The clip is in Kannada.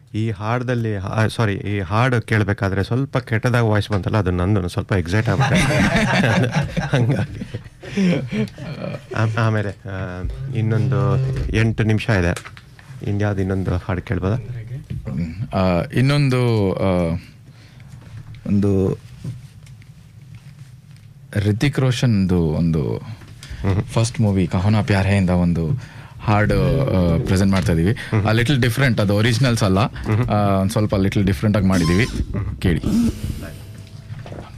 ಈ ಹಾಡದಲ್ಲಿ ಸಾರಿ ಈ ಹಾಡು ಕೇಳಬೇಕಾದ್ರೆ ಸ್ವಲ್ಪ ಕೆಟ್ಟದಾಗ ವಾಯ್ಸ್ ಬಂತಲ್ಲ ಅದು ನಂದು ಸ್ವಲ್ಪ ಎಕ್ಸೈಟ್ ಆಗ್ಬಿಟ್ಟೆ ಹಂಗಾಗಿ ಆ- ಆಮೇಲೆ ಆ, ಇನ್ನೊಂದು ಎಂಟು ನಿಮಿಷ ಇದೆ ಇನ್ಯಾವ್ದು ಇನ್ನೊಂದು ಹಾಡು ಕೇಳ್ಬೋದಾ ಆ, ಇನ್ನೊಂದು ಆ, ಒಂದು ರಿತಿಕ್ ರೋಷನ್ದು ಒಂದು ಫಸ್ಟ್ ಮೂವಿ ಕಹೋನಾ ಪ್ಯಾರ್ ಹೇ ಇಂದ ಒಂದು ಹಾಡು ಪ್ರೆಸೆಂಟ್ ಮಾಡ್ತಾ ಇದೀವಿ ಆ ಲಿಟಲ್ ಡಿಫ್ರೆಂಟ್ ಅದು ಒರಿಜಿನಲ್ಸ್ ಅಲ್ಲ ಆ, ಒಂದ್ ಸ್ವಲ್ಪ ಲಿಟಲ್ ಡಿಫ್ರೆಂಟ್ ಆಗಿ ಮಾಡಿದೀವಿ ಕೇಳಿ